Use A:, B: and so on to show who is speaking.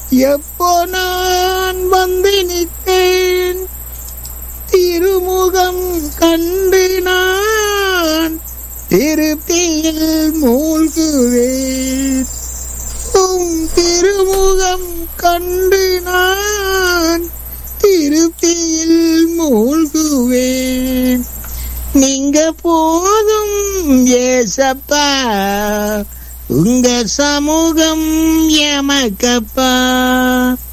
A: எப்போ நான் வந்து நிற்பேன் திருமுகம் கண்டு நான் திருப்தியில் மூழ்குவேன் உம் திருமுகம் கண்டு நான் திருப்தியில் மூழ்குவேன் நீங்க போதும் ஏசப்பா உங்க சமூகம் எமக்கப்பா